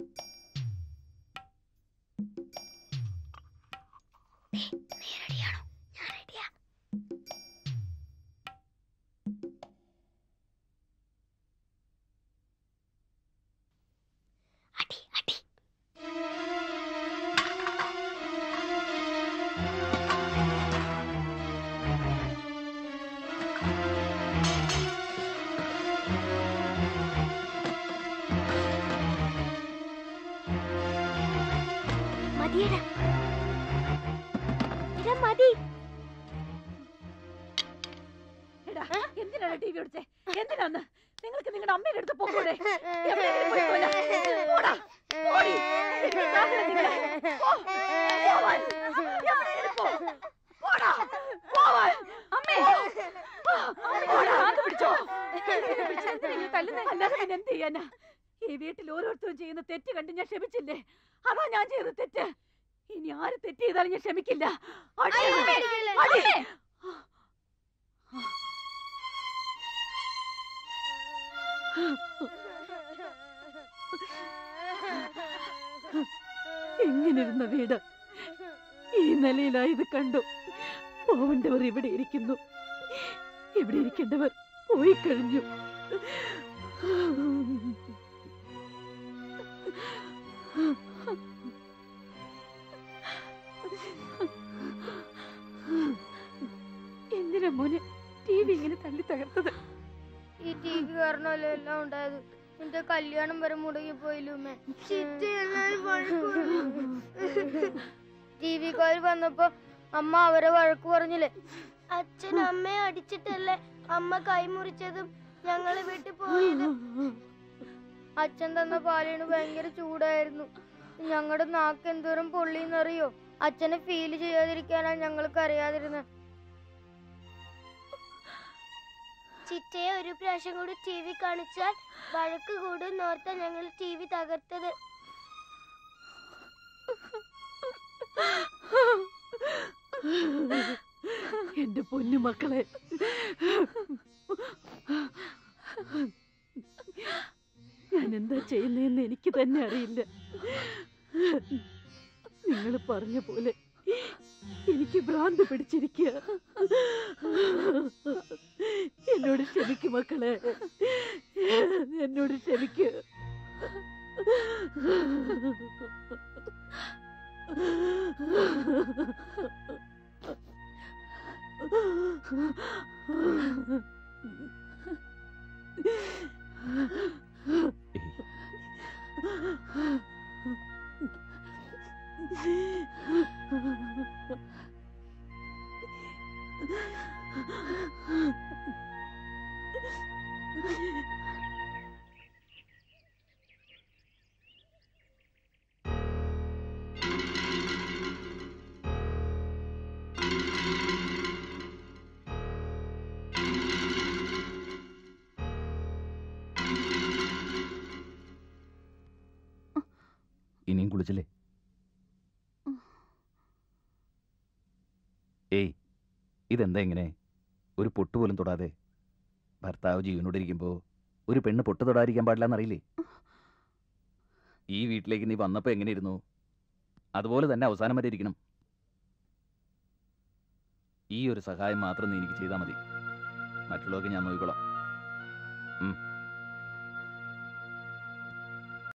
മതിയടാ എടാ മതി എടാ എന്തിനാണ് ടി വി ഓടിച്ചേ എന്തിനാന്ന് നിങ്ങൾക്ക് നിങ്ങളുടെ അമ്മയുടെ അടുത്ത് പോകൂടെ എവിടെയെങ്കിലും പോയിക്കോല. പോടാ, പോടി. എനിക്ക് കാണണം നിങ്ങളെ. പോ, പോവാൻ. എവിടെയെങ്കിലും പോ. പോടാ, പോവാൻ. അമ്മേ. പോടാ, അത് പിടിച്ചോ. ഇതിനെ പിടിച്ച് എന്തിനാ ഇങ്ങനെ തല്ലുന്നെ? അല്ലാതെ ഞാൻ എന്ത് ചെയ്യാനാ ഈ വീട്ടിൽ ഓരോരുത്തരും ചെയ്യുന്ന തെറ്റ് കണ്ട് ഞാൻ ക്ഷമിച്ചില്ലേ അതാ ഞാൻ ചെയ്ത തെറ്റ് ഇനി ആര് തെറ്റ് ചെയ്താലും ഞാൻ ക്ഷമിക്കില്ല അടി. അടി. എങ്ങനിരുന്ന വീട് ഈ നിലയിലായത് കണ്ടു പോവേണ്ടവർ ഇവിടെ ഇരിക്കുന്നു ഇവിടെ ഇരിക്കേണ്ടവർ പോയി കഴിഞ്ഞു എന്തിനാ മോനെ ടി വി ഇങ്ങനെ തള്ളി തകർത്തത് ഈ ടി വി കാരണമല്ലേ എല്ലാം ഉണ്ടായത് എന്റെ കല്യാണം വരെ മുടങ്ങി പോയില്ലുമ്മേ ടി വിക്കാർ വന്നപ്പോ അമ്മ അവരെ വഴക്ക് പറഞ്ഞില്ലേ അച്ഛൻ അമ്മയെ അടിച്ചിട്ടല്ലേ അമ്മ കൈമുറിച്ചതും ഞങ്ങള് വീട്ടിൽ പോയത് അച്ഛൻ തന്ന പാലിന് ഭയങ്കര ചൂടായിരുന്നു ഞങ്ങളുടെ നാക്ക് എന്തോരം പൊള്ളിന്നറിയോ അച്ഛനെ ഫീൽ ചെയ്യാതിരിക്കാനാണ് ഞങ്ങൾക്ക് അറിയാതിരുന്നത് ചിറ്റയെ ഒരു പ്രാവശ്യം കൂടി ടി വി കാണിച്ചാൽ വഴക്ക് കൂടും നോർത്ത ഞങ്ങൾ ടി വി തകർത്തത് എന്റെ പൊന്നു മക്കളെ ഞാൻ എന്താ ചെയ്യുന്നതെന്ന് എനിക്ക് തന്നെ അറിയില്ല നിങ്ങൾ പറഞ്ഞ പോലെ എനിക്ക് ഭ്രാന്ത് പിടിച്ചിരിക്കുക എന്നോട് ക്ഷമിക്കു മക്കളെ എന്നോട് ക്ഷമിക്കുക ഇനിയും കുളിച്ചില്ലേ ഏയ് ഇതെന്താ ഇങ്ങനെ ഒരു പൊട്ട് പോലും തൊടാതെ ഭർത്താവ് ജീവനോടെ ഇരിക്കുമ്പോ ഒരു പെണ്ണ് പൊട്ട് തൊടാതിരിക്കാൻ പാടില്ലെന്നറിയില്ലേ ഈ വീട്ടിലേക്ക് നീ വന്നപ്പോ എങ്ങനെയിരുന്നു അതുപോലെ തന്നെ അവസാനം വരെ ഇരിക്കണം ഈ ഒരു സഹായം മാത്രം നീ എനിക്ക് ചെയ്താൽ മതി മറ്റുള്ളവർക്ക് ഞാൻ നോക്കിക്കോളാം ഉം